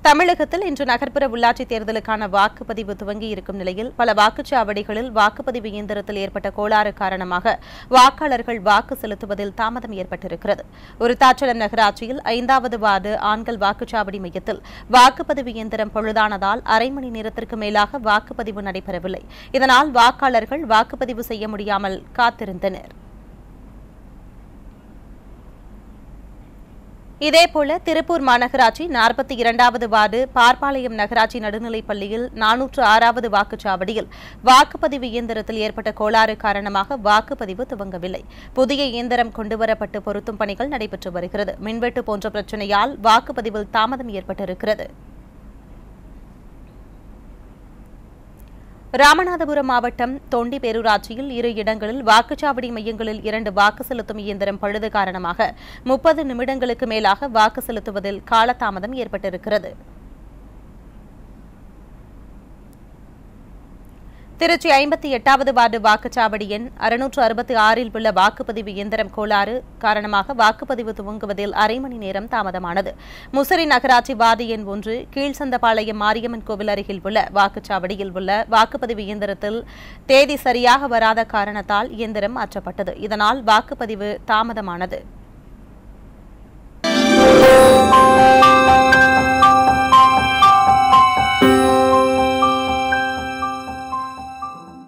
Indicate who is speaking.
Speaker 1: தமிழகத்தில் இன்று நகர்ப்புற உள்ளாட்சித் தேர்தலுக்கான வாக்குப்பதிவு துவங்கி இருக்கும் நிலையில் பல வாக்குச்சாவடிகளில் வாக்குப்பதிவு இயந்திரத்தில் ஏற்பட்ட கோளாறு காரணமாக வாக்காளர்கள் வாக்கு செலுத்துவதில் தாமதம் ஏற்பட்டிருக்கிறது விருத்தாச்சலம் நகராட்சியில் ஐந்தாவது வார்டு ஆண்கள் வாக்குச்சாவடி மையத்தில் வாக்குப்பதிவு இயந்திரம் பழுதானதால் அரை மணி நேரத்திற்கு மேலாக வாக்குப்பதிவு நடைபெறவில்லை இதனால் வாக்காளர்கள் வாக்குப்பதிவு செய்ய முடியாமல் காத்திருந்தனர் இதேபோல திருப்பூர் மாநகராட்சி நாற்பத்தி இரண்டாவது வார்டு பார்ப்பாளையம் நகராட்சி நடுநிலைப் பள்ளியில் நானூற்று ஆறாவது வாக்குச்சாவடியில் வாக்குப்பதிவு இயந்திரத்தில் ஏற்பட்ட கோளாறு காரணமாக வாக்குப்பதிவு துவங்கவில்லை புதிய இயந்திரம் கொண்டுவரப்பட்டு பொருத்தும் பணிகள் நடைபெற்று வருகிறது மின்வெட்டு போன்ற பிரச்சினையால் வாக்குப்பதிவில் தாமதம் ஏற்பட்டிருக்கிறது ராமநாதபுரம் மாவட்டம் தொண்டி பேரூராட்சியில் இரு இடங்களில் வாக்குச்சாவடி மையங்களில் இரண்டு வாக்கு செலுத்தும் இயந்திரம் பழுது காரணமாக முப்பது நிமிடங்களுக்கு மேலாக வாக்கு செலுத்துவதில் காலதாமதம் ஏற்பட்டிருக்கிறது திருச்சி ஐம்பத்தி எட்டாவது வார்டு வாக்குச்சாவடி எண் அறுநூற்று அறுபத்தி ஆறில் உள்ள வாக்குப்பதிவு இயந்திரம் கோளாறு காரணமாக வாக்குப்பதிவு துவங்குவதில் அரை மணி நேரம் தாமதமானது முசிறி நகராட்சி வார்டு எண் ஒன்று கீழ்சந்தபாளையம் மாரியம்மன் கோவில் அருகில் உள்ள வாக்குச்சாவடியில் உள்ள வாக்குப்பதிவு இயந்திரத்தில் தேதி சரியாக வராத காரணத்தால் இயந்திரம் மாற்றப்பட்டது இதனால் வாக்குப்பதிவு தாமதமானது